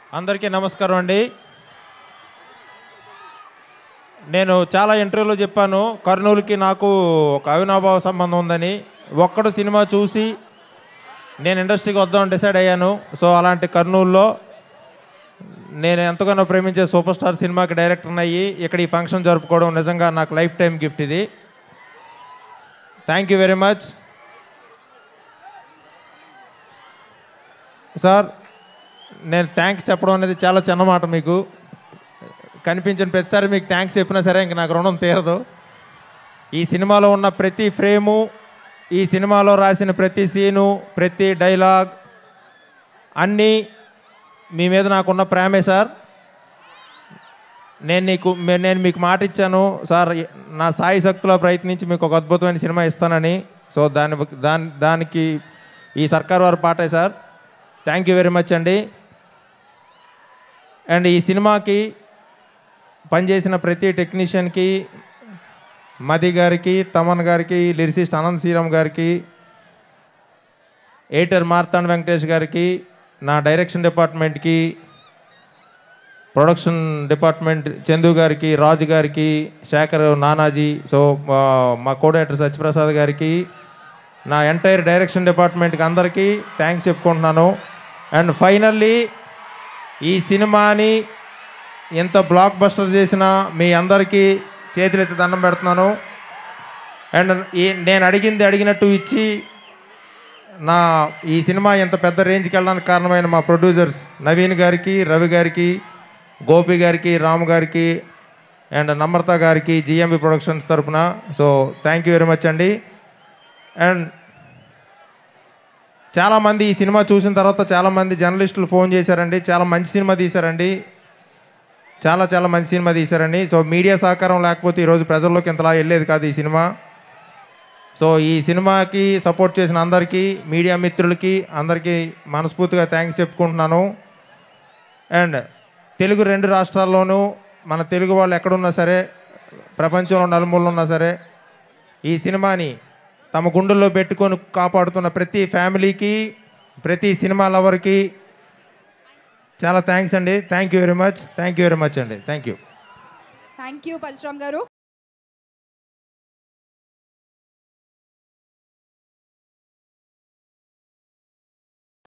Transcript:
అందరికీ నమస్కారం అండి నేను చాలా ఇంటర్వ్యూలో చెప్పాను కర్నూలుకి నాకు ఒక అవినాభావ సంబంధం ఉందని ఒక్కడు సినిమా చూసి నేను ఇండస్ట్రీకి వద్దామని డిసైడ్ అయ్యాను సో అలాంటి కర్నూలులో నేను ఎంతగానో ప్రేమించే సూపర్ స్టార్ సినిమాకి డైరెక్టర్ అయ్యి ఇక్కడ ఈ ఫంక్షన్ జరుపుకోవడం నిజంగా నాకు లైఫ్ టైం గిఫ్ట్ ఇది thank you very much sir నేను థ్యాంక్స్ చెప్పడం అనేది చాలా చిన్న మాట మీకు కనిపించిన ప్రతిసారి మీకు థ్యాంక్స్ చెప్పినా సరే ఇంక నాకు రుణం తీరదు ఈ సినిమాలో ఉన్న ప్రతి ఫ్రేము ఈ సినిమాలో రాసిన ప్రతి సీను ప్రతి డైలాగ్ అన్నీ మీ మీద నాకున్న ప్రేమే సార్ నేను నీకు మే- నేను మీకు మాట ఇచ్చాను సార్ నా సాయి శక్తిలో ప్రయత్నించి మీకు ఒక అద్భుతమైన సినిమా ఇస్తానని సో దాని దాని దానికి ఈ సర్కార్ వారి పాటే sir thank you very much అండి అండ్ ఈ సినిమాకి పనిచేసిన ప్రతి టెక్నీషియన్కి మది గారికి తమన్ గారికి లిరిసిస్ట్ అనంత్ శ్రీరామ్ గారికి ఎయిటర్ మార్తాండ్ వెంకటేష్ గారికి నా డైరెక్షన్ డిపార్ట్మెంట్కి ప్రొడక్షన్ డిపార్ట్మెంట్ చందు గారికి రాజు గారికి శేఖర్ నానాజీ సో ఆ, మా కోడేటర్ సత్యప్రసాద్ గారికి నా ఎంటైర్ డైరెక్షన్ డిపార్ట్మెంట్కి అందరికీ థ్యాంక్స్ చెప్పుకుంటున్నాను అండ్ ఫైనల్లీ ఈ సినిమాని ఎంత బ్లాక్ బస్టర్ చేసినా మీ అందరికీ చేతులెత్తి దండం పెడుతున్నాను అండ్ ఈ నేను అడిగింది అడిగినట్టు ఇచ్చి నా ఈ సినిమా ఇంత పెద్ద రేంజ్కి వెళ్ళడానికి కారణమైన మా ప్రొడ్యూసర్స్ నవీన్ గారికి రవి గారికి గోపి గారికి రామ్ గారికి అండ్ నమ్రత గారికి జిఎంబి ప్రొడక్షన్స్ తరపున so thank you very much అండి అండ్ చాలామంది ఈ సినిమా చూసిన తర్వాత చాలామంది జర్నలిస్టులు ఫోన్ చేశారండి చాలా మంచి సినిమా తీశారండి చాలా చాలా మంచి సినిమా తీశారండి సో మీడియా సహకారం లేకపోతే ఈరోజు ప్రజల్లోకి ఇంతలా వెళ్ళేది కాదు ఈ సినిమా సో ఈ సినిమాకి సపోర్ట్ చేసిన అందరికీ మీడియా మిత్రులకి అందరికీ మనస్ఫూర్తిగా థ్యాంక్స్ చెప్పుకుంటున్నాను అండ్ తెలుగు రెండు రాష్ట్రాల్లోనూ మన తెలుగు వాళ్ళు ఎక్కడున్నా సరే ప్రపంచంలో నలుమూలలో ఉన్నా సరే ఈ సినిమాని తమ గుండెల్లో పెట్టుకొని కాపాడుతున్న ప్రతి ఫ్యామిలీకి ప్రతి సినిమా లవర్కి చాలా థ్యాంక్స్ అండి thank you very much thank you very much అండి thank you thank you Parasuram గారు